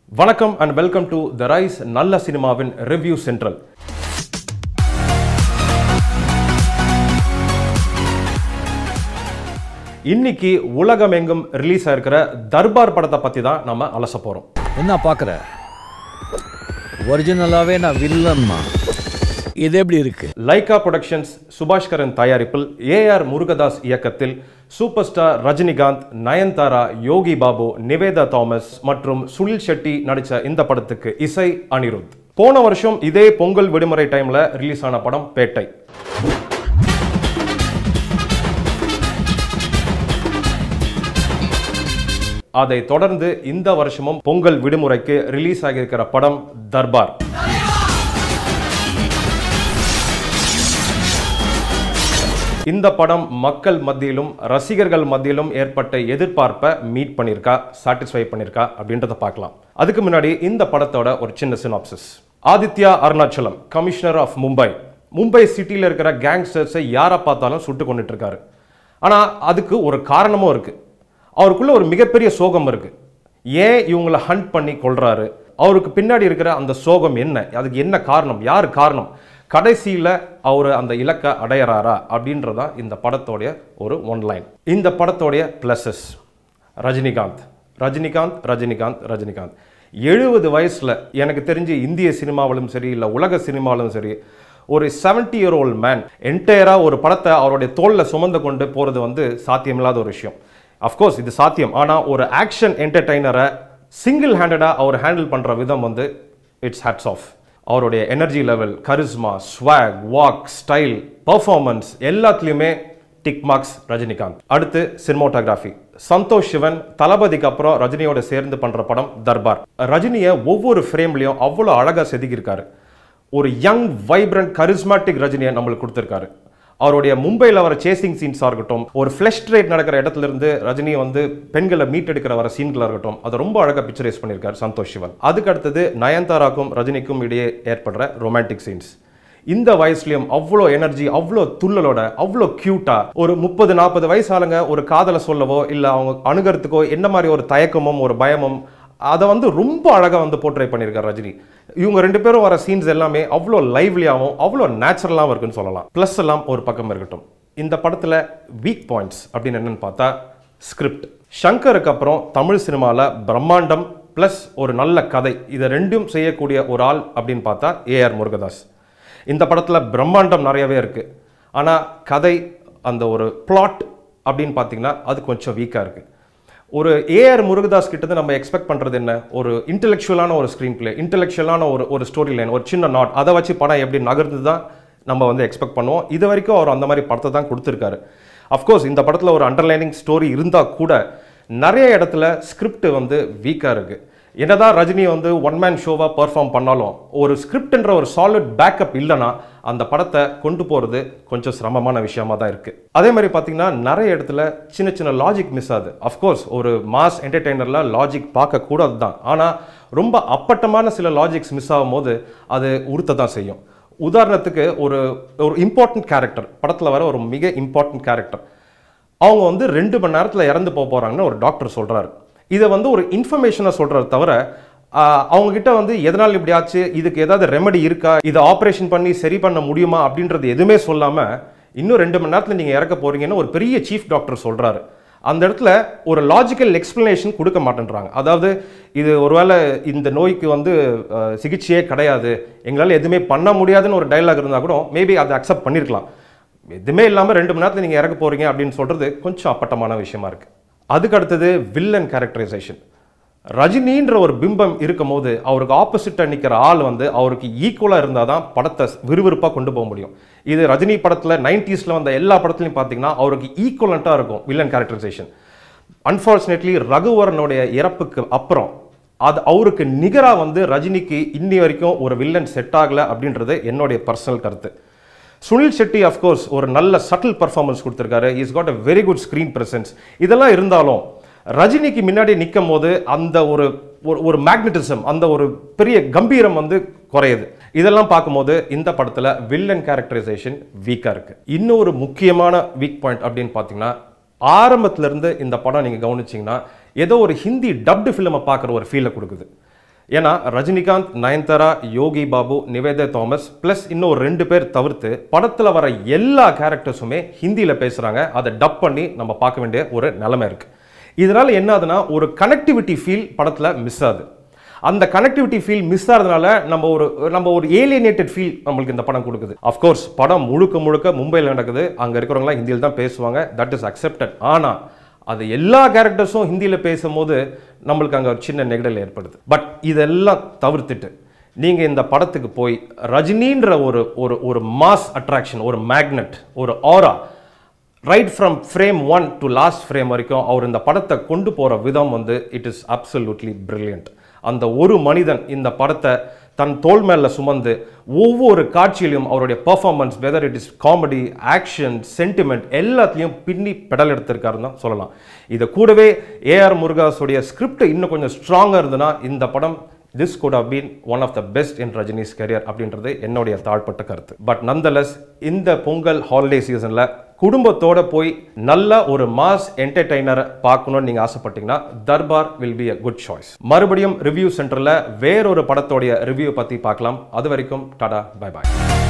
வணக்கம் and welcome to the rise நல்ல சினிமாவின் ரிவ்யூ சென்ட்ரல் இன்னைக்கு உலகமெங்கும் ரிலீஸ் ஆயிருக்கிற தர்பார் படத்தை பத்தி தான் நம்ம அலச போறோம் என்ன பார்க்குற ஒரிஜினலாகவே நான் வில்லன்மா இது எப்படி இருக்கு லைகா புரொடக்ஷன்ஸ் சுபாஷ்கரன் தயாரிப்பில் ஏஆர் முருகதாஸ் இயக்கத்தில் சூப்பர் ஸ்டார் ரஜினிகாந்த் நயன்தாரா யோகி பாபு நிவேதா தாமஸ் மற்றும் சுனில் ஷெட்டி நடிச்ச இந்த படத்துக்கு இசை அனிருத் போன வருஷம் இதே பொங்கல் விடுமுறை டைம்ல ரிலீஸ் ஆன படம் பேட்டை அதை தொடர்ந்து இந்த வருஷமும் பொங்கல் விடுமுறைக்கு ரிலீஸ் ஆகியிருக்கிற படம் தர்பார் இந்த படம் மக்கள் மத்தியிலும் ரசிகர்கள் மத்தியிலும் ஏற்பட்ட எதிர்பார்ப்பை மீட் பண்ணியிருக்கா சாட்டிஸ்ஃபை பண்ணியிருக்கா அப்படின்றத பார்க்கலாம் அதுக்கு முன்னாடி இந்த படத்தோட ஒரு சின்ன synopsis Aditya Arunachalam commissioner of Mumbai Mumbai city இருக்கிற கேங்ஸ்டர்ஸை யாரை பார்த்தாலும் சுட்டு கொண்டுட்டு இருக்காரு ஆனால் அதுக்கு ஒரு காரணமும் இருக்கு அவருக்குள்ள ஒரு மிகப்பெரிய சோகம் இருக்கு ஏன் இவங்களை ஹண்ட் பண்ணி கொள்றாரு அவருக்கு பின்னாடி இருக்கிற அந்த சோகம் என்ன அதுக்கு என்ன காரணம் யார் காரணம் கடைசியில் அவர் அந்த இலக்கை அடையறாரா அப்படின்றதா இந்த படத்தோடைய ஒரு ஒன்லைன் இந்த படத்தோடைய ப்ளஸஸ் ரஜினிகாந்த் ரஜினிகாந்த் ரஜினிகாந்த் ரஜினிகாந்த் எழுபது வயசில் எனக்கு தெரிஞ்சு இந்திய சினிமாவிலும் சரி இல்லை உலக சினிமாவிலும் சரி ஒரு 70 இயர் ஓல்ட் மேன் என்டையராக ஒரு படத்தை அவருடைய தோளில் சுமந்து கொண்டு போகிறது வந்து சாத்தியமில்லாத ஒரு விஷயம் அஃப்கோர்ஸ் இது சாத்தியம் ஆனால் ஒரு ஆக்ஷன் என்டர்டைனரை சிங்கிள் ஹேண்டடாக அவர் ஹேண்டில் பண்ணுற விதம் வந்து இட்ஸ் ஹேட்ஸ் ஆஃப் அவருடைய energy level charisma swag walk style performance எல்லாத்துலேயுமே டிக் மார்க்ஸ் ரஜினிகாந்த் அடுத்து சினிமோட்டோகிராஃபி சந்தோஷ் சிவன் தளபதிக்கு அப்புறம் ரஜினியோட சேர்ந்து பண்ற படம் தர்பார் ரஜினியை ஒவ்வொரு ஃப்ரேம்லையும் அவ்வளோ அழகா செதுக்கியிருக்காரு ஒரு யங் வைப்ரண்ட் கரிஸ்மாட்டிக் ரஜினியை நம்மளுக்கு கொடுத்துருக்காரு அவருடைய மும்பையில் வர சேசிங் சீன்ஸாக இருக்கட்டும் ஒரு ஃப்ளஷ் ட்ரேட் நடக்கிற இடத்துல இருந்து ரஜினி வந்து பெண்களை மீட் எடுக்கிற வர சீன்களாக இருக்கட்டும் அதை ரொம்ப அழகாக பிக்சரைஸ் பண்ணியிருக்காரு சந்தோஷ் சிவன் அதுக்கு அடுத்தது நயன்தாராக்கும் ரஜினிக்கும் இடையே ஏற்படுற ரொமான்டிக் சீன்ஸ் இந்த வயசுலயும் அவ்வளோ எனர்ஜி அவ்வளோ துள்ளலோட அவ்வளோ கியூட்டா ஒரு முப்பது நாற்பது வயசு ஆளுங்க ஒரு காதலை சொல்லவோ இல்லை அவங்க அணுகிறதுக்கோ என்ன மாதிரி ஒரு தயக்கமும் ஒரு பயமும் அதை வந்து ரொம்ப அழகாக வந்து போர்ட்ரே பண்ணியிருக்காரு ரஜினி இவங்க ரெண்டு பேரும் வர சீன்ஸ் எல்லாமே அவ்வளோ லைவ்லியாகவும் அவ்வளோ நேச்சுரலாகவும் இருக்குன்னு சொல்லலாம் ப்ளஸ் எல்லாம் ஒரு பக்கம் இருக்கட்டும் இந்த படத்தில் வீக் பாயிண்ட்ஸ் அப்படின்னு என்னன்னு பார்த்தா ஸ்கிரிப்ட் ஷங்கருக்கு அப்புறம் தமிழ் சினிமாவில் பிரம்மாண்டம் ப்ளஸ் ஒரு நல்ல கதை இதை ரெண்டும் செய்யக்கூடிய ஒரு ஆள் அப்படின்னு பார்த்தா ஏஆர் முருகதாஸ் இந்த படத்தில் பிரம்மாண்டம் நிறையவே இருக்குது ஆனால் கதை அந்த ஒரு பிளாட் அப்படின்னு பார்த்தீங்கன்னா அது கொஞ்சம் வீக்காக இருக்குது ஒரு ஏஆர் முருகதாஸ் கிட்ட இருந்து நம்ம எக்ஸ்பெக்ட் பண்ணுறது என்ன ஒரு இன்டெலெக்சுவலான ஒரு ஸ்க்ரீன் பிளே இன்டெலெக்சுவலான ஒரு ஒரு ஸ்டோரி லைன் ஒரு சின்ன நாட் அதை வச்சு படம் எப்படி நகர்ந்து தான் நம்ம வந்து எக்ஸ்பெக்ட் பண்ணுவோம் இது வரைக்கும் அவர் அந்த மாதிரி படத்தை தான் கொடுத்துருக்காரு அஃப்கோர்ஸ் இந்த படத்தில் ஒரு அண்டர்லைனிங் ஸ்டோரி இருந்தால் கூட நிறைய இடத்துல ஸ்கிரிப்ட் வந்து வீக்காக இருக்குது என்னதான் ரஜினி வந்து ஒன் மேன் ஷோவாக பெர்ஃபார்ம் பண்ணாலும் ஒரு ஸ்கிரிப்ட்ன்ற ஒரு சாலிட் பேக்கப் இல்லைன்னா அந்த படத்தை கொண்டு போகிறது கொஞ்சம் சிரமமான விஷயமா தான் இருக்குது அதே மாதிரி பார்த்தீங்கன்னா நிறைய இடத்துல சின்ன சின்ன லாஜிக் மிஸ் ஆகுது அஃப்கோர்ஸ் ஒரு மாஸ் என்டர்டெய்னரில் லாஜிக் பார்க்கக்கூடாது தான் ஆனால் ரொம்ப அப்பட்டமான சில லாஜிக்ஸ் மிஸ் ஆகும் போது அது உறுத்த தான் செய்யும் உதாரணத்துக்கு ஒரு ஒரு இம்பார்ட்டன்ட் கேரக்டர் படத்தில் வர ஒரு மிக இம்பார்ட்டன்ட் கேரக்டர் அவங்க வந்து ரெண்டு மணி நேரத்தில் இறந்து போக போகிறாங்கன்னு ஒரு டாக்டர் சொல்கிறாரு இதை வந்து ஒரு இன்ஃபர்மேஷனை சொல்கிறத தவிர ஆஹ், அவங்க கிட்ட வந்து எதனால் இப்படி ஆச்சு இதுக்கு ஏதாவது ரெமெடி இருக்கா இதை ஆப்ரேஷன் பண்ணி சரி பண்ண முடியுமா அப்படின்றது எதுவுமே சொல்லாமல் இன்னும் ரெண்டு மணி நேரத்தில் நீங்கள் இறக்க போறீங்கன்னு ஒரு பெரிய சீஃப் டாக்டர் சொல்கிறாரு அந்த இடத்துல ஒரு லாஜிக்கல் எக்ஸ்பிளனேஷன் கொடுக்க மாட்டேன்றாங்க அதாவது இது ஒருவேளை இந்த நோய்க்கு வந்து அஹ், சிகிச்சையே கிடையாது எங்களால் எதுவுமே பண்ண முடியாதுன்னு ஒரு டைலாக் இருந்தால் கூட மேபி அதை அக்செப்ட் பண்ணியிருக்கலாம் எதுவுமே இல்லாமல் ரெண்டு மணி நேரத்தில் நீங்கள் இறக்க போறீங்க அப்படின்னு சொல்கிறது கொஞ்சம் அப்பட்டமான விஷயமா இருக்குது அதுக்கு அடுத்தது வில்லன் கேரக்டரைசேஷன் ரஜினின்ற ஒரு பிம்பம் இருக்கும் போது அவருக்கு ஆப்போசிட்டாக நிற்கிற ஆள் வந்து அவருக்கு ஈக்குவலாக இருந்தால் தான் படத்தை விறுவிறுப்பாக கொண்டு போக முடியும் இது ரஜினி படத்தில் நைன்டிஸில் வந்த எல்லா படத்துலையும் பார்த்தீங்கன்னா அவருக்கு ஈக்குவலண்ட்டாக இருக்கும் வில்லன் கேரக்டரைசேஷன் அன்ஃபார்ச்சுனேட்லி ரகுவரனுடைய இறப்புக்கு அப்புறம் அது அவருக்கு நிகராக வந்து ரஜினிக்கு இன்னி வரைக்கும் ஒரு வில்லன் செட் ஆகலை அப்படின்றது என்னுடைய பர்சனல் கருத்து சுனில் ஷெட்டி அஃப்கோர்ஸ் ஒரு நல்ல சட்டில் பர்ஃபார்மன்ஸ் கொடுத்துருக்காரு is got a very good screen presence இதெல்லாம் இருந்தாலும் ரஜினிக்கு முன்னாடி நிற்கும் போது அந்த ஒரு ஒரு- ஒரு மேக்னட்டிசம் அந்த ஒரு பெரிய கம்பீரம் வந்து குறையுது இதெல்லாம் பார்க்கும்போது இந்த படத்தில் வில்லன் கேரக்டரைசேஷன் வீக்காக இருக்கு இன்னொரு முக்கியமான வீக் பாயிண்ட் அப்படின்னு பார்த்தீங்கன்னா ஆரம்பத்துல இருந்து இந்த படம் நீங்கள் கவனிச்சிங்கன்னா ஏதோ ஒரு ஹிந்தி டப்டு ஃபிலிமை பார்க்குற ஒரு ஃபீலை கொடுக்குது ஏன்னா ரஜினிகாந்த் நயன்தாரா யோகி பாபு நிவேதா தாமஸ் ப்ளஸ் இன்னும் ஒரு ரெண்டு பேர் தவிர்த்து படத்தில் வர எல்லா கேரக்டர்ஸுமே ஹிந்தியில் பேசுகிறாங்க அதை டப் பண்ணி நம்ம பார்க்க வேண்டிய ஒரு நிலைமை இருக்குது இதனால் என்ன ஆகுதுன்னா ஒரு கனெக்டிவிட்டி ஃபீல் படத்தில் மிஸ் ஆகுது அந்த கனெக்டிவிட்டி ஃபீல் மிஸ் ஆகிறதுனால நம்ம ஒரு நம்ம ஒரு ஏலியனேட்டட் ஃபீல் நம்மளுக்கு இந்த படம் கொடுக்குது அஃப்கோர்ஸ் படம் முழுக்க முழுக்க மும்பையில் நடக்குது அங்கே இருக்கிறவங்களாம் ஹிந்தியில் தான் பேசுவாங்க தட் இஸ் அக்செப்டட் ஆனால் அது எல்லா கேரக்டர்ஸும் ஹிந்தியில் பேசும்போது நம்மளுக்கு அங்கே ஒரு சின்ன நெகடல் ஏற்படுது பட் இதெல்லாம் தவிர்த்துட்டு நீங்கள் இந்த படத்துக்கு போய் ரஜினின்ற ஒரு ஒரு ஒரு மாஸ் அட்ராக்ஷன் ஒரு மேக்னெட் ஒரு aura right from frame one to last frame வரைக்கும் அவர் இந்த படத்தை கொண்டு போகிற விதம் வந்து இட் இஸ் அப்சல்யூட்லி பிரில்லியன்ட் அந்த ஒரு மனிதன் இந்த படத்தை தன் தோல் மேல சுமந்து ஒவ்வொரு காட்சியிலும் அவருடைய performance whether it is comedy action sentiment எல்லாத்துலேயும் பின்னி பெடல் எடுத்திருக்காருன்னு தான் சொல்லலாம் இது கூடவே ஏஆர் முருகாஸுடைய ஸ்கிரிப்ட் இன்னும் கொஞ்சம் ஸ்ட்ராங்காக இருந்ததுன்னா இந்த படம் this could have been one of the best in Rajini's career அப்படின்றது என்னுடைய தாழ்பட்ட கருத்து பட் நந்தலஸ் இந்த பொங்கல் ஹாலிடே சீசனில் குடும்பத்தோட போய் நல்ல ஒரு மாஸ் என்டர்டைனரை பார்க்கணும்னு நீங்கள் ஆசைப்பட்டீங்கன்னா Darbar will be a good choice மறுபடியும் ரிவ்யூ சென்டரில் வேறொரு படத்தோடைய ரிவ்யூ பற்றி பார்க்கலாம் அது வரைக்கும் டாடா பை பாய்